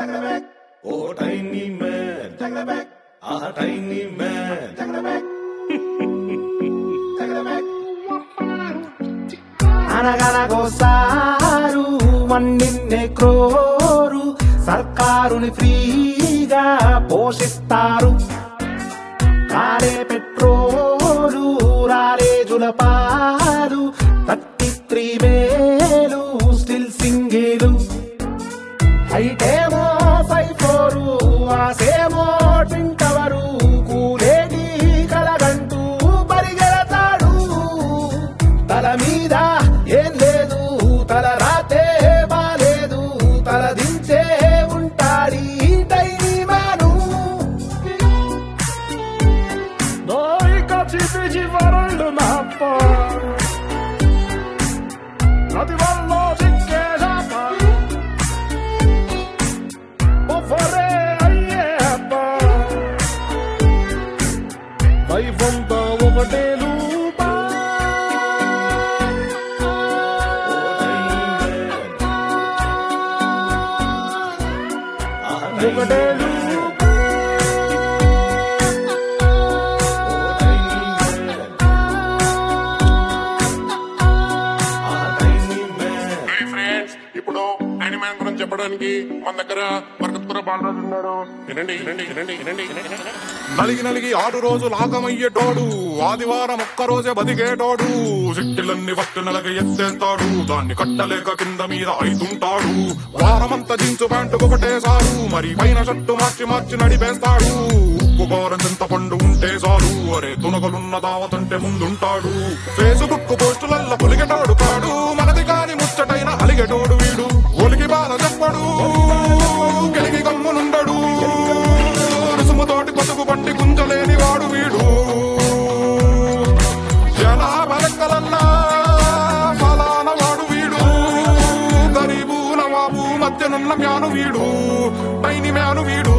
Oh, tiny man. Ah, tiny man. అనగనగోసారు మన్నిన్నే crore సర్కారుని ఫ్రీగా పోషిస్తారు కారే పెట్రోలు రాలేజుల పాలు థర్టీ త్రీ వేలు స్టిల్ సింగిలు హైటేమో ఫైవ్ ఫోరు ఆసేమో ట్వింకవరు కూలేటి కలగంటూ పరిగెడతాడు తల మీద ఏం లేదు తల రాతే బాలేదు తల దించే ఉంటాడి tiny man Dojka ci widzi waroldu na po Na ty wolno dzikie żaba Po fore a jeba Daj wąta ఒకటే luba Oh, tiny man. Ah, tiny ఒకటే man. luba Oh, tiny man. Ah, tiny man. Hi friends ఇప్పుడు యానిమాన్ గురించి చెప్పడానికి మన దగ్గర బరకత్పుర బాలరాజు ఉన్నాడు వినండి వినండి వినండి వినండి వినండి. నలిగి నలిగి ఆరు రోజులు ఆగమయ్యేటోడు ఆదివారం ఒక్క రోజే బతికేటోడు సిట్టిలన్నీ వట్టు నలగ ఎత్తేస్తాడు దాన్ని కట్టలేక కింద మీద అయితుంటాడు వారమంతా జీన్సు ప్యాంటు ఒకటేసారు మరి పైన షర్టు మార్చి మార్చి నడిపేస్తాడు ఉప్పు కారం చింత పండు ఉంటే చాలు అరే తునగలున్న దావతంటే ముందుంటాడు ఫేస్బుక్ పోస్టులల్ల పులిగెటాడు కాడు మనది కాని ముచ్చటైన అలిగెటోడు వీడు ఒలికి బాధ చెప్పడు గెలిగి గమ్మునుండడు రుసుముతోటి కొసుగు పట్టి గుంజలేని వాడు వీడు జనాభా లెక్కలన్నా ఫలాన వాడు వీడు గరీబు నవాబు మధ్యనున్న మ్యాను వీడు టైని మ్యాను వీడు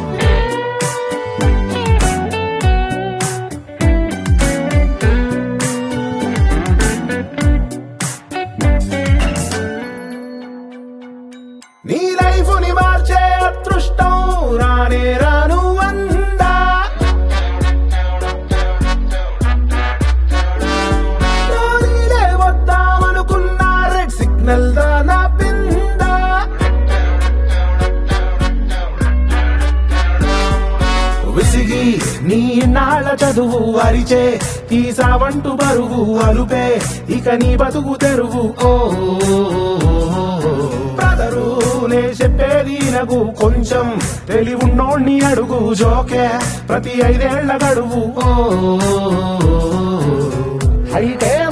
నీ లైఫ్ ని మార్చే అదృష్టం రానే రాను అందా లోరీలే వద్దామనుకున్నా రెడ్ సిగ్నల్ దానా పిందా విసిగి నీ నాళ్ళ చదువు అరిచే తీసావంటూ బరువు అలుపే ఇక నీ బతుకు తెరువు ఓ బ్రదరు నే చెప్పేది నగు కొంచెం తెలివున్నోణ్ణి అడుగు జోకే ప్రతి ఐదేళ్ల గడువు ఓ హైటే